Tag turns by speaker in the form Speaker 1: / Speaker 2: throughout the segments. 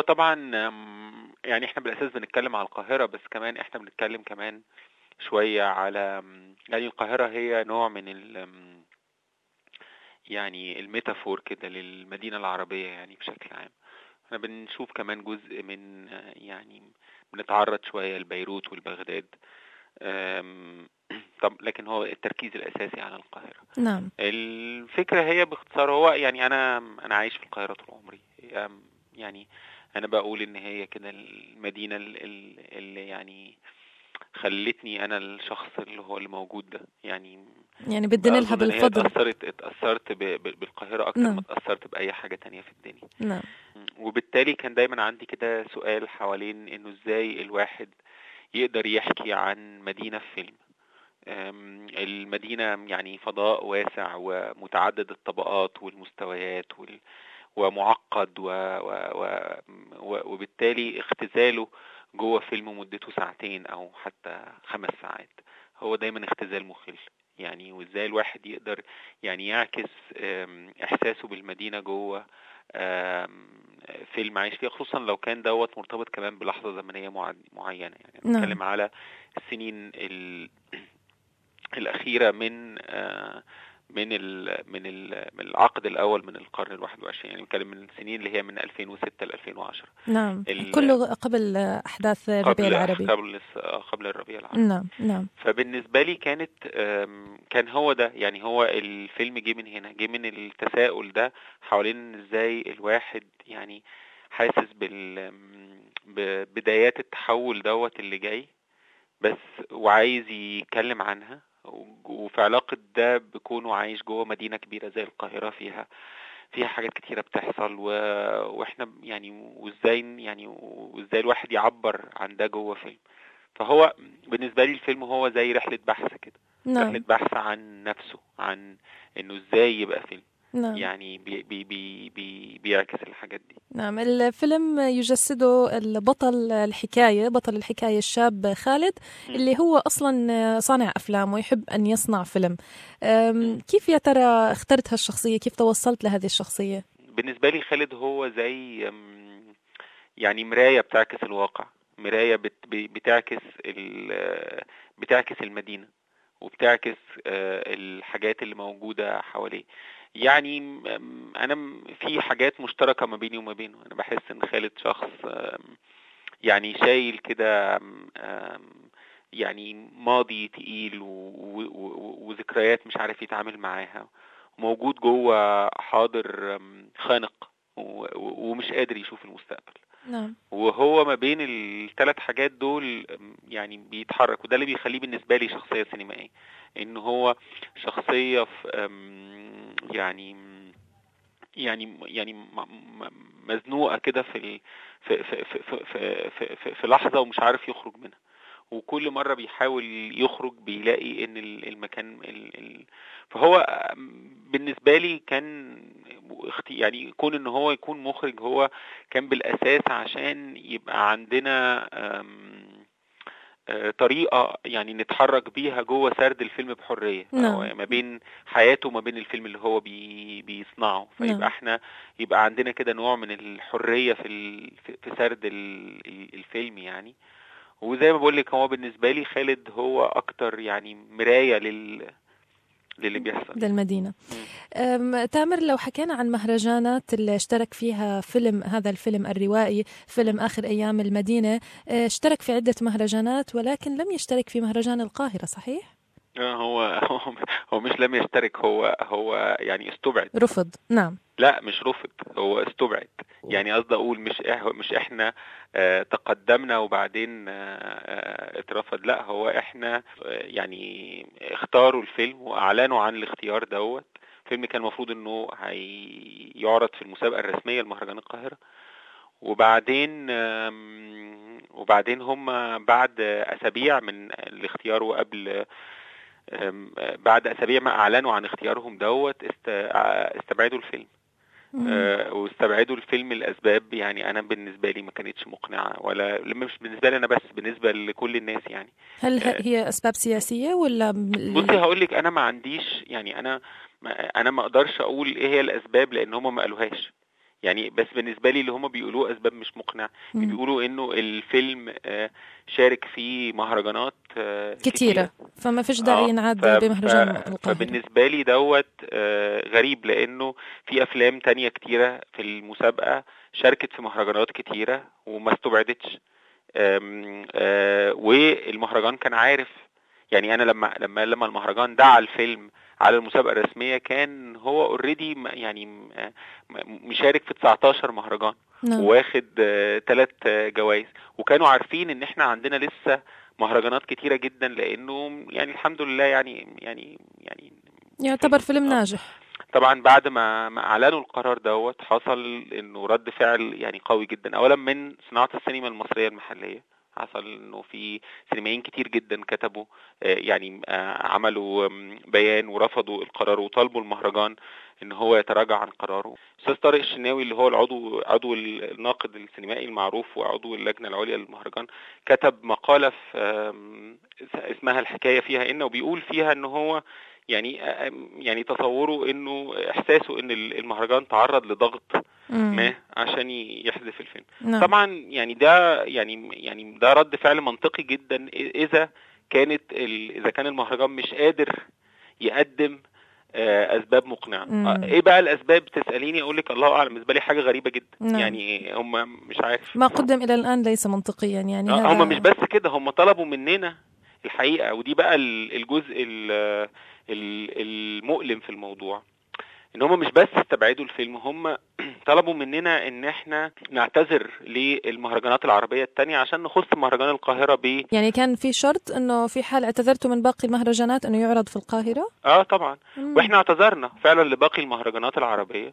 Speaker 1: طبعا أم، يعني احنا بالاساس بنتكلم على القاهره بس كمان احنا بنتكلم كمان شويه على أم، يعني القاهره هي نوع من ال أم، يعني الميتافور كده للمدينه العربيه يعني بشكل عام احنا بنشوف كمان جزء من آه، يعني بنتعرض شويه لبيروت والبغداد أم، طب لكن هو التركيز الاساسي على القاهره
Speaker 2: نعم
Speaker 1: الفكرة هي باختصار هو يعني أنا أنا عايش في القاهرة طول عمري هي يعني أنا بقول إن هي كده المدينة ال- ال- اللي يعني خلتني أنا الشخص اللي هو اللي موجود ده يعني
Speaker 2: يعني بدنا لها
Speaker 1: أظن إن هي
Speaker 2: بالفضل
Speaker 1: اتأثرت اتأثرت ب- ب- بالقاهرة أكتر
Speaker 2: نعم.
Speaker 1: ما اتأثرت بأي حاجة تانية في الدنيا
Speaker 2: نعم
Speaker 1: وبالتالي كان دايما عندي كده سؤال حوالين انه ازاي الواحد يقدر يحكي عن مدينة في فيلم أم، المدينة يعني فضاء واسع ومتعدد الطبقات والمستويات وال ومعقد و... و... و... و... وبالتالي اختزاله جوه فيلم مدته ساعتين او حتى خمس ساعات هو دايما اختزال مخل يعني وازاي الواحد يقدر يعني يعكس أم، احساسه بالمدينة جوه أم، فيلم عايش فيها خصوصا لو كان دوت مرتبط كمان بلحظة زمنية مع- معينة يعني
Speaker 2: نعم.
Speaker 1: بنتكلم على السنين ال... الأخيرة من آه، من ال من ال من العقد الأول من القرن الواحد وعشرين يعني بنتكلم من السنين اللي هي من 2006 ل 2010
Speaker 2: نعم
Speaker 1: ال-
Speaker 2: كله قبل أحداث الربيع
Speaker 1: قبل
Speaker 2: العربي
Speaker 1: قبل الس- آه، قبل الربيع العربي
Speaker 2: نعم نعم
Speaker 1: فبالنسبة لي كانت آم، كان هو ده يعني هو الفيلم جه من هنا جه من التساؤل ده حوالين ازاي الواحد يعني حاسس بال آم، ببدايات التحول دوت اللي جاي بس وعايز يتكلم عنها و- وفي علاقة ده بكونه عايش جوه مدينة كبيرة زي القاهرة فيها فيها حاجات كتيرة بتحصل و... واحنا يعني وازاي يعني وازاي الواحد يعبر عن ده جوه فيلم فهو بالنسبة لي الفيلم هو زي رحلة بحث كده
Speaker 2: نعم
Speaker 1: رحلة بحث عن نفسه عن انه ازاي يبقى فيلم
Speaker 2: نعم
Speaker 1: يعني بي بي بي بي بيعكس الحاجات دي
Speaker 2: نعم الفيلم يجسده البطل الحكاية بطل الحكاية الشاب خالد
Speaker 1: م.
Speaker 2: اللي هو أصلا صانع أفلام ويحب أن يصنع فيلم أم، كيف يا ترى اخترت هالشخصية كيف توصلت لهذه الشخصية
Speaker 1: بالنسبة لي خالد هو زي أم، يعني مراية بتعكس الواقع مراية بت ب- بتعكس ال- بتعكس المدينة وبتعكس آه، الحاجات اللي موجودة حواليه يعني أم، أنا م- في حاجات مشتركة ما بيني وما بينه أنا بحس إن خالد شخص أم، يعني شايل كده أم، أم، يعني ماضي تقيل و- و- و- وذكريات مش عارف يتعامل معاها موجود جوه حاضر أم، خانق و- و- ومش قادر يشوف المستقبل
Speaker 2: نعم
Speaker 1: وهو ما بين الثلاث حاجات دول أم، يعني بيتحرك وده اللي بيخليه بالنسبة لي شخصية سينمائية ان هو شخصية في أم، يعني يعني يعني م- م- مزنوقة كده في ال- في في في في في, في, في, في لحظة ومش عارف يخرج منها وكل مرة بيحاول يخرج بيلاقي ان ال- المكان ال ال فهو أم، بالنسبة لي كان اختي يعني كون ان هو يكون مخرج هو كان بالاساس عشان يبقى عندنا أم، آه، طريقة يعني نتحرك بيها جوه سرد الفيلم بحرية
Speaker 2: نعم.
Speaker 1: أو ما بين حياته وما بين الفيلم اللي هو بي بيصنعه
Speaker 2: نعم.
Speaker 1: فيبقى احنا يبقى عندنا كده نوع من الحرية في ال في في سرد ال ال- الفيلم يعني وزي ما بقول لك هو بالنسبة لي خالد هو أكتر يعني مراية لل للي بيحصل
Speaker 2: للمدينة أم، تامر لو حكينا عن مهرجانات اللي اشترك فيها فيلم هذا الفيلم الروائي فيلم آخر أيام المدينة اه، اشترك في عدة مهرجانات ولكن لم يشترك في مهرجان القاهرة صحيح؟
Speaker 1: آه، هو هو هو مش لم يشترك هو هو يعني استبعد
Speaker 2: رفض نعم
Speaker 1: لا مش رفض هو استبعد يعني قصدي اقول مش إح مش احنا آه، تقدمنا وبعدين آه، آه، اترفض لا هو احنا آه، يعني اختاروا الفيلم واعلنوا عن الاختيار دوت الفيلم كان المفروض انه هيعرض في المسابقة الرسمية لمهرجان القاهرة وبعدين آم، وبعدين هم بعد اسابيع من الاختيار وقبل آم، بعد اسابيع ما اعلنوا عن اختيارهم دوت است- آه، استبعدوا الفيلم
Speaker 2: مم.
Speaker 1: آه، واستبعدوا الفيلم لاسباب يعني انا بالنسبه لي ما كانتش مقنعه ولا مش بالنسبه لي انا بس بالنسبه لكل الناس يعني
Speaker 2: هل ه- هي أسباب سياسية ولا م-
Speaker 1: بصي هقول لك انا ما عنديش يعني انا ما انا ما اقدرش اقول ايه هي الاسباب لان هم ما قالوهاش يعني بس بالنسبه لي اللي هم بيقولوه اسباب مش مقنعه
Speaker 2: مم.
Speaker 1: بيقولوا انه الفيلم آه، شارك في مهرجانات آه،
Speaker 2: كتيرة فما فيش داعي
Speaker 1: آه،
Speaker 2: ينعاد
Speaker 1: ف-
Speaker 2: بمهرجان
Speaker 1: ف-
Speaker 2: القاهرة
Speaker 1: فبالنسبة لي دوت آه، غريب لأنه في أفلام تانية كتيرة في المسابقة شاركت في مهرجانات كتيرة وما استبعدتش آم، آه، والمهرجان كان عارف يعني أنا لما لما لما المهرجان دعا الفيلم على المسابقة الرسمية كان هو اوريدي يعني م- آه، م- مشارك في 19 مهرجان
Speaker 2: نعم
Speaker 1: واخد ثلاث جوائز وكانوا عارفين ان احنا عندنا لسه مهرجانات كتيرة جدا لانه يعني الحمد لله يعني يعني يعني
Speaker 2: يعتبر فيلم
Speaker 1: آه.
Speaker 2: ناجح
Speaker 1: طبعا بعد ما ما اعلنوا القرار دوت حصل انه رد فعل يعني قوي جدا اولا من صناعة السينما المصرية المحلية حصل انه في سينمائيين كتير جدا كتبوا آه، يعني آه، عملوا آم، بيان ورفضوا القرار وطالبوا المهرجان ان هو يتراجع عن قراره استاذ طارق الشناوي اللي هو العضو عضو الناقد السينمائي المعروف وعضو اللجنه العليا للمهرجان كتب مقاله في آم، اسمها الحكايه فيها ان وبيقول فيها ان هو يعني آم، يعني تصوره انه احساسه ان المهرجان تعرض لضغط
Speaker 2: مم.
Speaker 1: ما عشان يحذف الفيلم
Speaker 2: نعم
Speaker 1: طبعا يعني ده يعني يعني ده رد فعل منطقي جدا اذا كانت ال- اذا كان المهرجان مش قادر يقدم آه، اسباب مقنعه
Speaker 2: مم.
Speaker 1: آه، ايه بقى الاسباب تساليني اقول لك الله اعلم بالنسبه لي حاجه غريبه جدا
Speaker 2: نعم.
Speaker 1: يعني هم مش عارف
Speaker 2: ما قدم إلى الآن ليس منطقيا يعني
Speaker 1: آه،
Speaker 2: هذا
Speaker 1: هم مش بس كده هم طلبوا مننا الحقيقه ودي بقى ال- الجزء ال- ال- المؤلم في الموضوع ان هم مش بس استبعدوا الفيلم هم طلبوا مننا ان احنا نعتذر للمهرجانات العربيه التانية عشان نخص مهرجان القاهره ب
Speaker 2: يعني كان في شرط انه في حال اعتذرتوا من باقي المهرجانات انه يعرض في القاهرة
Speaker 1: اه طبعا
Speaker 2: مم.
Speaker 1: واحنا اعتذرنا فعلا لباقي المهرجانات العربيه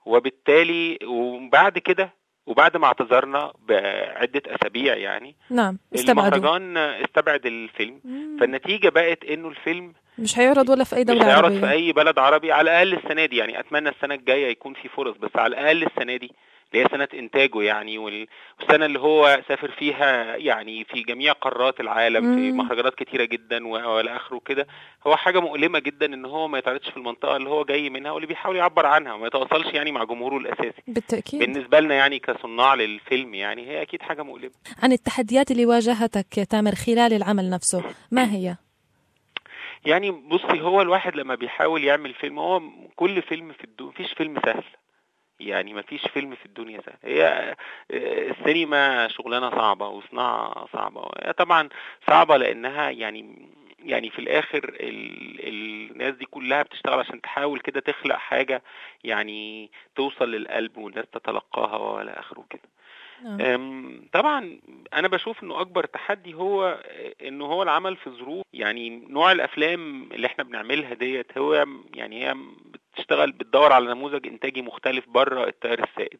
Speaker 1: وبالتالي وبعد كده وبعد ما اعتذرنا بعده اسابيع يعني
Speaker 2: نعم استبعدوا
Speaker 1: المهرجان استبعد الفيلم
Speaker 2: مم.
Speaker 1: فالنتيجه بقت انه الفيلم
Speaker 2: مش هيعرض ولا في اي
Speaker 1: مش
Speaker 2: دولة
Speaker 1: هيعرض
Speaker 2: عربية
Speaker 1: في اي بلد عربي على الاقل السنه دي يعني اتمنى السنه الجايه يكون في فرص بس على الاقل السنه دي اللي هي سنه انتاجه يعني وال- والسنه اللي هو سافر فيها يعني في جميع قارات العالم في
Speaker 2: مم.
Speaker 1: مهرجانات كتيره جدا و- والى اخره كده هو حاجه مؤلمه جدا ان هو ما يتعرضش في المنطقه اللي هو جاي منها واللي بيحاول يعبر عنها وما يتواصلش يعني مع جمهوره الاساسي
Speaker 2: بالتأكيد
Speaker 1: بالنسبه لنا يعني كصناع للفيلم يعني هي اكيد حاجه مؤلمه
Speaker 2: عن التحديات اللي واجهتك يا تامر خلال العمل نفسه ما هي؟
Speaker 1: يعني بصي هو الواحد لما بيحاول يعمل فيلم هو كل فيلم في الدنيا مفيش فيلم سهل يعني مفيش فيلم في الدنيا سهل هي آه، السينما شغلانة صعبة وصناعة صعبة هي طبعا صعبة لأنها يعني يعني في الآخر ال... الناس دي كلها بتشتغل عشان تحاول كده تخلق حاجة يعني توصل للقلب والناس تتلقاها وإلى آخره كده
Speaker 2: نعم.
Speaker 1: أم، طبعا انا بشوف انه اكبر تحدي هو انه هو العمل في ظروف يعني نوع الافلام اللي احنا بنعملها ديت هو يعني هي بتشتغل بتدور على نموذج انتاجي مختلف بره التيار السائد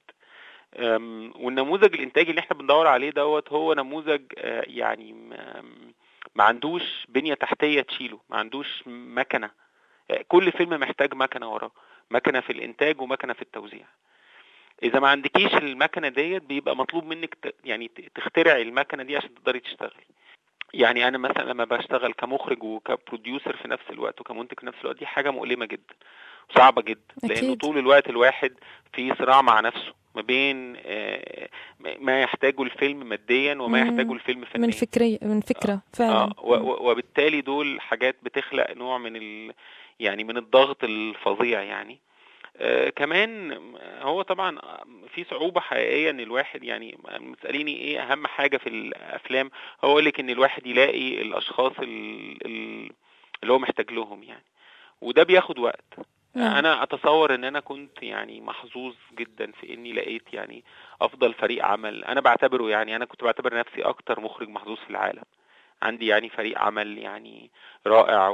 Speaker 1: أم، والنموذج الانتاجي اللي احنا بندور عليه دوت هو نموذج آه، يعني ما- ما عندوش بنية تحتية تشيله ما عندوش مكنة آه، كل فيلم محتاج مكنة وراه مكنة في الانتاج ومكنة في التوزيع اذا ما عندكيش المكنه ديت بيبقى مطلوب منك ت- يعني ت- تخترعي المكنه دي عشان تقدري تشتغلي يعني انا مثلا لما بشتغل كمخرج وكبروديوسر في نفس الوقت وكمنتج في نفس الوقت دي حاجه مؤلمه جدا وصعبه جدا لانه
Speaker 2: أكيد.
Speaker 1: طول الوقت الواحد في صراع مع نفسه ما بين آه، ما يحتاجه الفيلم ماديا وما
Speaker 2: مم.
Speaker 1: يحتاجه الفيلم فنيا
Speaker 2: من فكري من فكرة فعلا
Speaker 1: اه و- و- وبالتالي دول حاجات بتخلق نوع من ال يعني من الضغط الفظيع يعني آه كمان هو طبعا في صعوبة حقيقية ان الواحد يعني بتسأليني ايه اهم حاجة في الافلام هو اقول لك ان الواحد يلاقي الاشخاص ال- ال- اللي هو محتاج لهم يعني وده بياخد وقت
Speaker 2: نعم.
Speaker 1: انا اتصور ان انا كنت يعني محظوظ جدا في اني لقيت يعني افضل فريق عمل انا بعتبره يعني انا كنت بعتبر نفسي اكتر مخرج محظوظ في العالم عندي يعني فريق عمل يعني رائع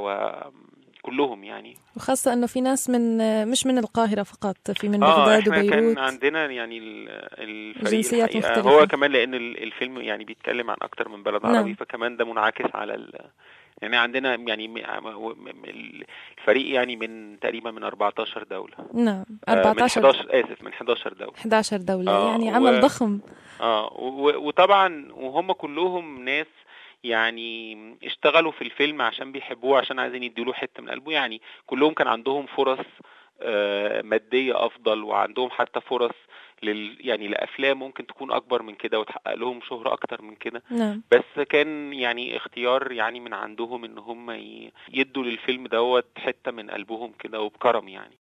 Speaker 1: وكلهم يعني
Speaker 2: وخاصة انه في ناس من مش من القاهرة فقط في من
Speaker 1: اه
Speaker 2: بغداد
Speaker 1: احنا كان
Speaker 2: وبيروت
Speaker 1: عندنا يعني ال- الفريق
Speaker 2: جنسيات
Speaker 1: الحقيقة
Speaker 2: مختلفة.
Speaker 1: هو كمان لان ال- الفيلم يعني بيتكلم عن اكتر من بلد
Speaker 2: نعم.
Speaker 1: عربي فكمان ده منعكس على ال يعني عندنا يعني م- م- الفريق يعني من تقريبا من 14 دولة
Speaker 2: نعم
Speaker 1: آه، من
Speaker 2: 14
Speaker 1: 11 اسف من 11 دولة
Speaker 2: 11 دولة
Speaker 1: آه،
Speaker 2: يعني
Speaker 1: و-
Speaker 2: عمل ضخم
Speaker 1: اه و- وطبعا وهم كلهم ناس يعني اشتغلوا في الفيلم عشان بيحبوه عشان عايزين يديله حتة من قلبه يعني كلهم كان عندهم فرص آه، مادية أفضل وعندهم حتى فرص لل يعني لافلام ممكن تكون اكبر من كده وتحقق لهم شهرة اكتر من كده
Speaker 2: نعم
Speaker 1: بس كان يعني اختيار يعني من عندهم ان هم ي- يدوا للفيلم دوت حتة من قلبهم كده وبكرم يعني